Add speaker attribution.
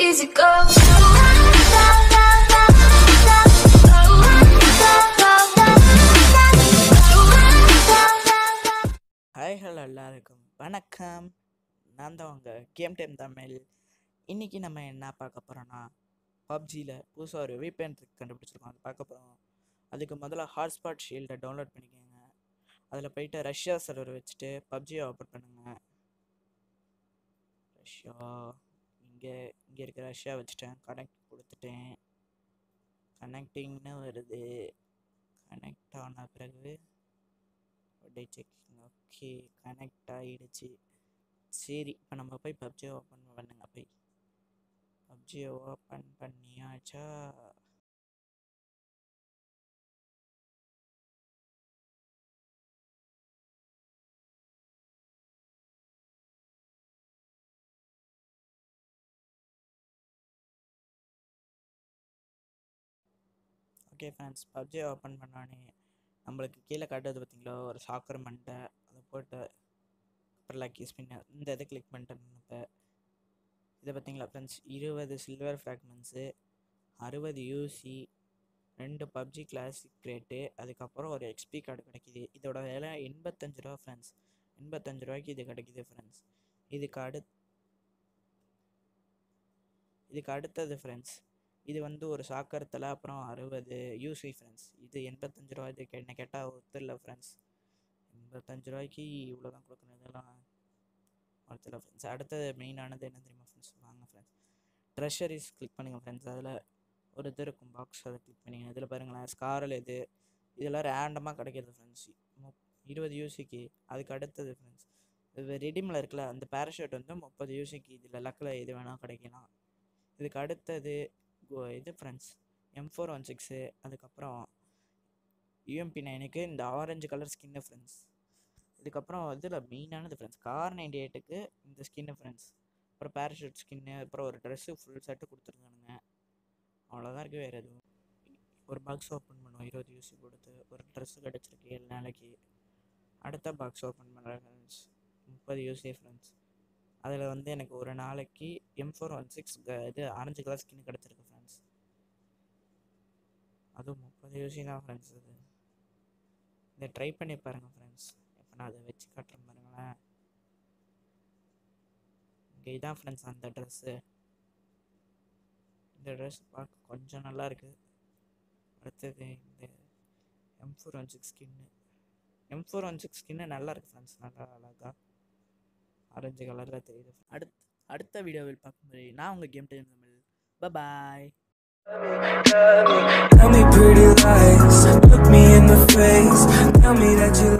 Speaker 1: easy go.
Speaker 2: Hi hello எல்லாருக்கும் வணக்கம் நான் தான் உங்கள் கேம் டைம் தமிழ் இன்றைக்கி நம்ம என்ன பார்க்க போகிறோன்னா பப்ஜியில் புதுசாக ஒரு VPN trick கண்டுபிடிச்சிருக்கோம் அது பார்க்க போகிறோம் அதுக்கு முதல்ல ஹாட்ஸ்பாட் ஷீல்டை டவுன்லோட் பண்ணிக்கோங்க அதில் போயிட்டு ரஷ்யா சர்வர் வச்சுட்டு பப்ஜியை ஓப்பன் பண்ணுங்க ரஷ்யா இங்கே இங்கே இருக்க ரஷ்யா வச்சுட்டேன் கனெக்ட் கொடுத்துட்டேன் கனெக்டிங்னு வருது கனெக்ட் ஆன பிறகு அப்படியே செக்கிங் ஓகே கனெக்ட் ஆகிடுச்சு சரி இப்போ நம்ம போய் பப்ஜியை ஓப்பன் பண்ணுங்க போய் பப்ஜியை ஓப்பன் பண்ணியாச்சா ஓகே ஃப்ரெண்ட்ஸ் பப்ஜியை ஓப்பன் பண்ணோடனே நம்மளுக்கு கீழே காட்டுறது பார்த்தீங்களா ஒரு சாக்கர் மண்டை அதை போட்டு அப்புறம் லக்கி ஸ்பின் இந்த இதை கிளிக் பண்ணிட்டேன் இப்போ இதை பார்த்தீங்களா ஃப்ரெண்ட்ஸ் இருபது சில்வர் ஃப்ராக்மெண்ட்ஸு அறுபது யூசி ரெண்டு பப்ஜி கிளாசிக் ரேட்டு அதுக்கப்புறம் ஒரு எக்ஸ்பி கார்டு கிடைக்கிது இதோட விலை எண்பத்தஞ்சு ரூபா ஃப்ரெண்ட்ஸ் எண்பத்தஞ்சு ரூபாய்க்கு இது கிடைக்கிது ஃப்ரெண்ட்ஸ் இதுக்கு அடு இதுக்கு அடுத்தது ஃப்ரெண்ட்ஸ் இது வந்து ஒரு சாக்கரத்தில் அப்புறம் அறுபது யூசி ஃப்ரெண்ட்ஸ் இது எண்பத்தஞ்சு ரூபா இது என்ன கேட்டால் ஒருத்தர் இல்லை ஃப்ரெண்ட்ஸ் எண்பத்தஞ்சு ரூபாய்க்கு இவ்வளோ தான் கொடுக்கணும் இதெல்லாம் ஒருத்தர் இல்லை ஃப்ரெண்ட்ஸ் அடுத்தது மெயினானது என்ன தெரியுமா ஃப்ரெண்ட்ஸ் வாங்க ஃப்ரெண்ட்ஸ் ட்ரெஷரிஸ் கிளிக் பண்ணுங்கள் ஃப்ரெண்ட்ஸ் அதில் ஒரு இது இருக்கும் பாக்ஸ் அதை கிளிக் பண்ணிங்க இதில் பாருங்களேன் ஸ்காரல் இது இதெல்லாம் ரேண்டமாக கிடைக்கிறது ஃப்ரெண்ட்ஸ் முப் இருபது யூசிக்கு அதுக்கு அடுத்தது ஃப்ரெண்ட்ஸ் இது ரெடிமில் இருக்குல்ல அந்த பேராஷூட் வந்து முப்பது யூசிக்கு இதில் லக்கில் எது வேணால் கிடைக்கலாம் இதுக்கு அடுத்தது கோ- இது friends M four one six அதுக்கப்புறம் யூஎம்பி நைனுக்கு இந்த ஆரஞ்சு கலர் ஸ்கின்னு ஃப்ரெண்ட்ஸ் இதுக்கப்புறம் இதில் மெயினானது ஃப்ரெண்ட்ஸ் கார் நைன்டி எயிட்டுக்கு இந்த ஸ்கின்னு ஃப்ரெண்ட்ஸ் அப்புறம் பேராஷூட் ஸ்கின்னு அப்புறம் ஒரு ட்ரெஸ்ஸு ஃபுல் செட்டு கொடுத்துருக்கானுங்க அவ்வளோதான் இருக்குது வேறு எதுவும் ஒரு பாக்ஸ் ஓப்பன் பண்ணுவோம் இருபது யூசி கொடுத்து ஒரு ட்ரெஸ்ஸு கிடச்சிருக்கு ஏழு நாளைக்கு அடுத்த பாக்ஸ் ஓப்பன் பண்ணுறேன் ஃப்ரெண்ட்ஸ் முப்பது யூசி ஃப்ரெண்ட்ஸ் அதில் வந்து எனக்கு ஒரு நாளைக்கு எம் ஃபோர் ஒன் சிக்ஸ் இது ஆரஞ்சு கலர் ஸ்கின் கிடச்சிருக்கு ஃப்ரெண்ட்ஸ் அதுவும் முப்பது யூசி தான் ஃப்ரெண்ட்ஸ் இது இதை ட்ரை பண்ணி பாருங்கள் ஃப்ரெண்ட்ஸ் இப்போ நான் அதை வச்சு காட்டுறேன் பாருங்களேன் இங்கே இதான் ஃப்ரெண்ட்ஸ் அந்த ட்ரெஸ்ஸு இந்த ட்ரெஸ் பார்க்க கொஞ்சம் நல்லா இருக்கு அடுத்தது இந்த M four one six skin M four one six skin நல்லா இருக்கு ஃப்ரெண்ட்ஸ் நல்லா அழகா ஆரஞ்சு கலரில் தெரியுது அடுத் அடுத்த வீடியோவில் பார்க்கும்போது நான் உங்கள் game time Tamil boy
Speaker 3: Tell me pretty lies, look me in the face. Tell me that you